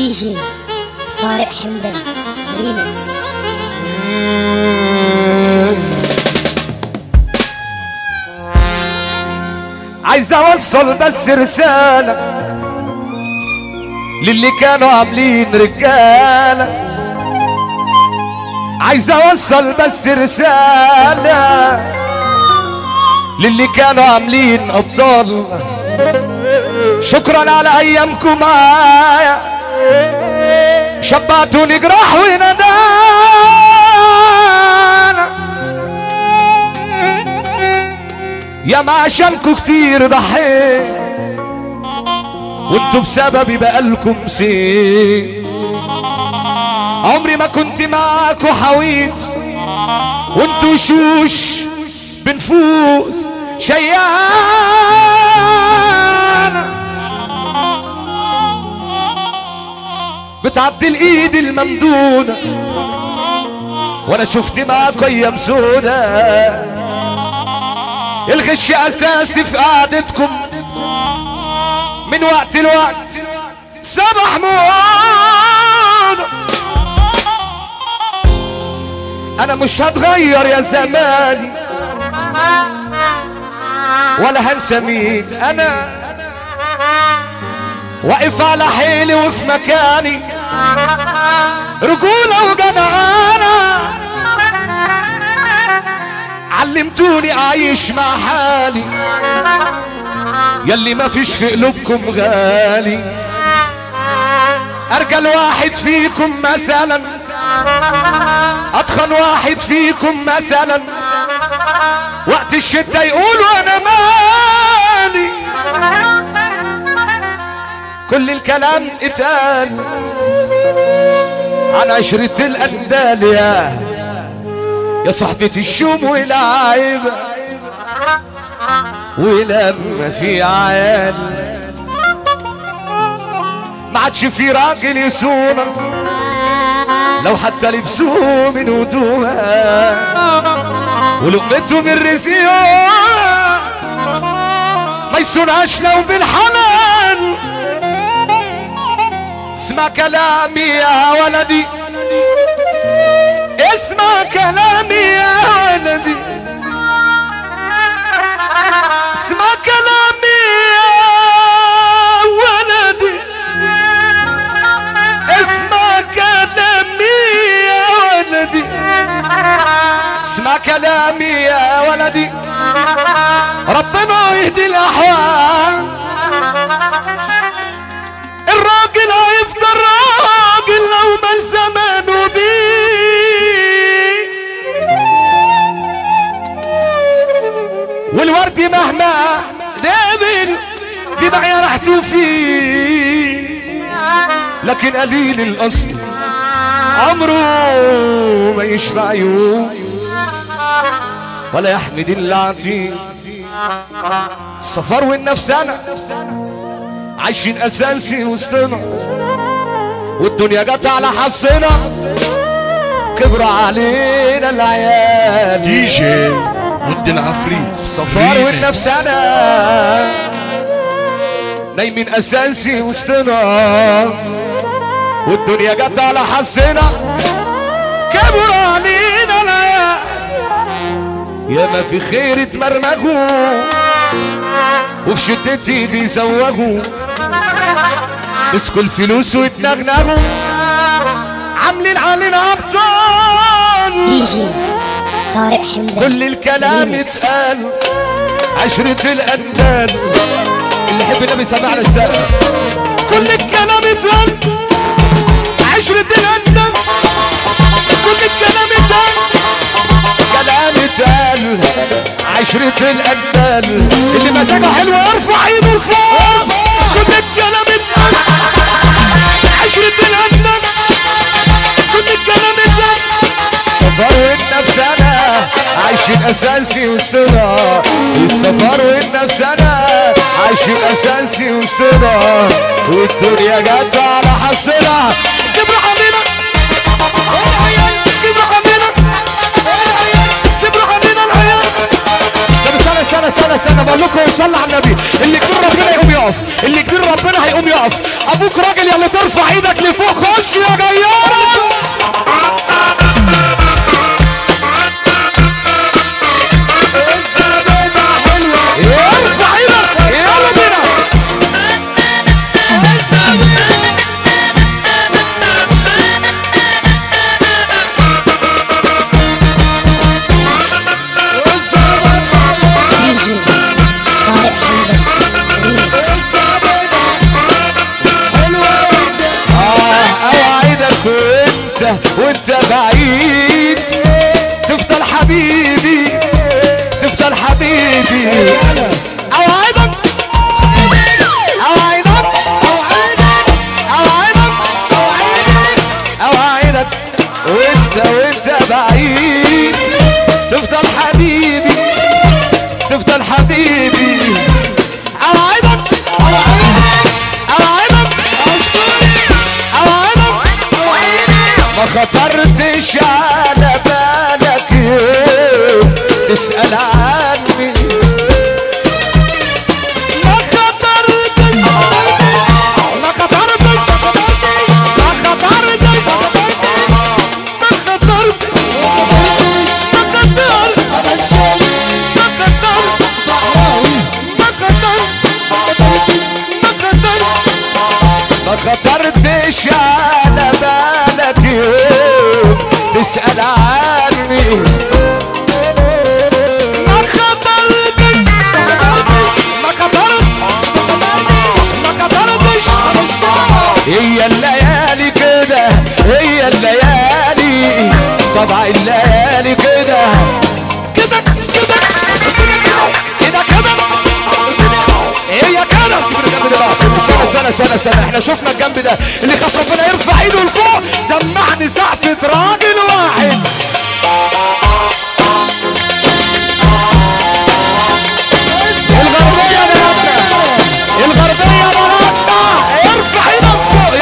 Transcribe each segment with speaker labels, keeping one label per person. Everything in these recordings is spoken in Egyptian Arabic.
Speaker 1: دي جي طارق حمدان ريمكس
Speaker 2: عايز اوصل بس رسالة للي كانوا عاملين رجالة عايز اوصل بس رسالة للي كانوا عاملين ابطال شكرا على ايامكم معايا شبعتوني جراح وندانة يا ما عشانكوا كتير ضحيت وانتوا بسببي بقالكم سيت عمري ما كنت معاكوا حويت وانتوا شوش بنفوس شيانة بتعدي الايد الممدودة وانا شفت معاكوا ايام سودا الغش اساسي في قعدتكم من وقت لوقت صباح موعد انا مش هتغير يا زماني ولا هنسى مين انا واقف على حيلي وفي مكاني رجولة وجدعانة علمتوني اعيش مع حالي يلي ما فيش في قلوبكم غالي ارجل واحد فيكم مثلا اتخن واحد فيكم مثلا وقت الشدة يقولوا انا مالي كل الكلام اتقال عن عشرة الاندال يا يا صاحبة الشوم والعيبة ولما في عيال ما عادش في راجل يسونا لو حتى لبسوه من هدومها ولقمته من رزقها ما يسوناش لو بالحنان اسمع كلامي يا ولدي اسمع كلامي يا ولدي اسمع كلامي يا ولدي اسمع كلامي يا ولدي اسمع كلامي يا ولدي ربنا يهدي الاحوال الراجل هيفضل راجل لو ما زمانه بيه والورد مهما نابل دمع يا ريحته فيه لكن قليل الاصل عمره ما يشفع يوم ولا يحمد العتيق السفر والنفسانة عايشين اساسي وسطنا والدنيا جت على حظنا كبر علينا العيال
Speaker 3: دي جي ود العفريت
Speaker 2: السفر
Speaker 3: ريميكس.
Speaker 2: والنفسانة نايمين اساسي وسطنا والدنيا جت على حظنا كبر علينا العيال يا ما في خير اتمرمغوا وفي شدتي بيزوغوا مسكوا الفلوس واتنغنغوا عاملين علينا ابطال
Speaker 1: دي جي طارق حمدان
Speaker 2: كل الكلام
Speaker 1: ريمكس.
Speaker 2: اتقال عشرة الأندال اللي يحب النبي سمعنا السقف كل الكلام اتقال عشرة الأندال كل الكلام اتقال كلام اتقال عشرة الأندال اللي مزاجه حلو يرفع ايده لفوق كل الكلام اتقال عشرة الأندال كل الكلام اتقال السفر والنفسانة عايشين اساسي وسطنا السفر والنفسانة عايشين اساسي وسطنا والدنيا جت على حظنا كبر علينا كبر علينا كبر علينا العيال طب استنى استنى سنة سنة بقول لكم صلى على النبي اللي كبير ربنا يقوم يقف اللي كبير ربنا هيقوم يقف ابوك راجل يا اللي ترفع ايدك لفوق خش يا جيارة ارفع ايدك يلا بينا
Speaker 1: ديجي طارق حمدان ريمكس
Speaker 2: اه اوعدك وانت وانت بعيد تفضل حبيبي تفضل حبيبي اوعدك اوعدك اوعدك اوعدك وانت وانت بعيد تفضل حبيبي تفضل حبيبي اوعدك اوعدك اوعدك ما خطرتش على بالك يوم تسأل عني ما خطرتش ما خطرتش ما خطرتش ما خطرتش ما ما خطرتش على بالك يوم تسأل عني ما خطرتش ما خطرتش ما خطرتش هي الليالي كده هي الليالي طبع الليالي كده كده كده كده كده هي كده شوف الجنب ده بقى سنة سنة سنة سنة احنا شفنا الجنب ده اللي خاف ربنا يرفع ايده لفوق سمعني سقفة راجل واحد الغربية بلدنا الغربية بلدنا ارفع ايدك فوق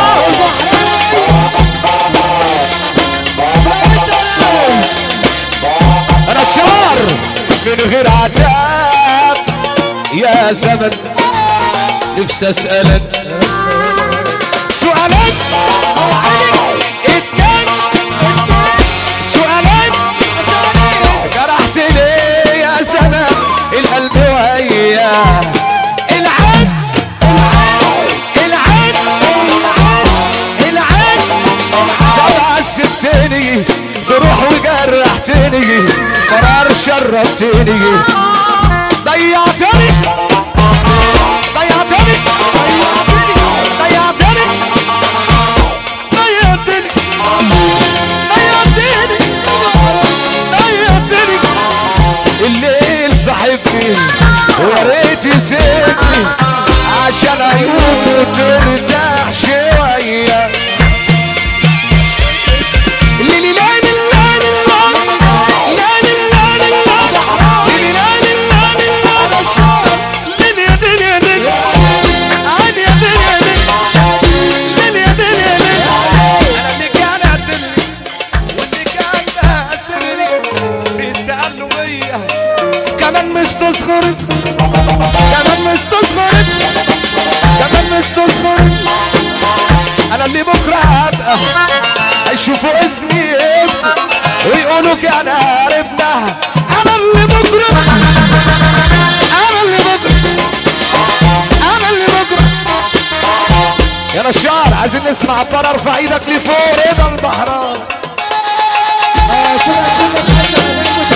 Speaker 2: يوه. انا الشعر من غير عتاب يا زمن نفسي اسألك سؤالين اتنين سؤالين جرحت ليه يا زمن القلب وياه العين العين العين طبعا سبتني بروح وجرحتني قرار شربتني ضيعتني ضيعتني ضيعتني ضيعتني ضيعتني ضيعتني الليل صاحبني ويا ريت يسيبني عشان عيونه ترتاح شويه ليلي ليلي ليلي ليلي ليلي ليلي ليلي ليلي عادي يا دنيا ليلي يا دنيا ليلي انا اللي كان قتلني واللي كان بأسرني بيستقلوا بيا كمان مش تصغر كمان مش تصغر كمان مش تصغر انا اللي بكره هبقى هيشوفوا اسمي يبقى ويقولوا كان هربنا انا اللي بكره انا اللي بكره انا اللي بكره يا نشار عايزين نسمع عبارة ارفع ايدك لفوق رضا البحران
Speaker 4: آه، سمعت منك حسن